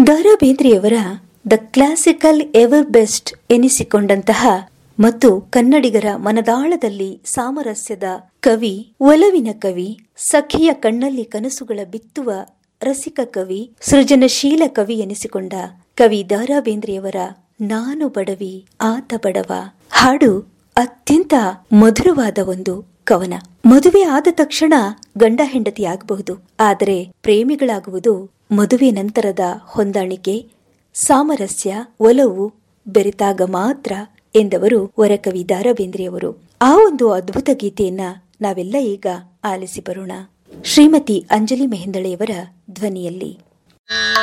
ದಾರಾ ಬೇಂದ್ರೆಯವರ the classical ever best ಎನಿಸಿಕೊಂಡಂತಹ ಮತ್ತು ಕನ್ನಡಿಗರ ಮನದಾಳದಲ್ಲಿ ಸಾಮರಸ್ಯದ ಕವಿ ಒಲವಿನ ಕವಿ ಸಖಿಯ ಕಣ್ಣಲ್ಲಿ ಕನಸುಗಳ ಬಿತ್ತುವ ರಸಿಕ ಕವಿ ಸೃಜನಶೀಲ ಕವಿ ಎನಿಸಿಕೊಂಡ ಕವಿ ದಾರಾ ಬೇಂದ್ರೆಯವರ ನಾನು ಬಡವಿ ಆತ ಬಡವ ಹಾಡು ಅತ್ಯಂತ ಮಧುರವಾದ ಒಂದು ಕವನ ಮದುವೆ ಆದ ತಕ್ಷಣ ಗಂಡ ಹೆಂಡತಿ ಆಗಬಹುದು ಆದರೆ ಪ್ರೇಮಿಗಳಾಗುವುದು ಮದುವೆ ನಂತರದ ಹೊಂದಾಣಿಕೆ ಸಾಮರಸ್ಯ ಒಲವು ಬೆರೆತಾಗ ಮಾತ್ರ ಎಂದವರು ವರಕವಿ ದಾರಾ ಬೇಂದ್ರೆಯವರು ಆ ಒಂದು ಅದ್ಭುತ ಗೀತೆಯನ್ನ ನಾವೆಲ್ಲ ಈಗ ಆಲಿಸಿ ಬರೋಣ ಶ್ರೀಮತಿ ಅಂಜಲಿ ಮೆಹಂದಳೆಯವರ ಧ್ವನಿಯಲ್ಲಿ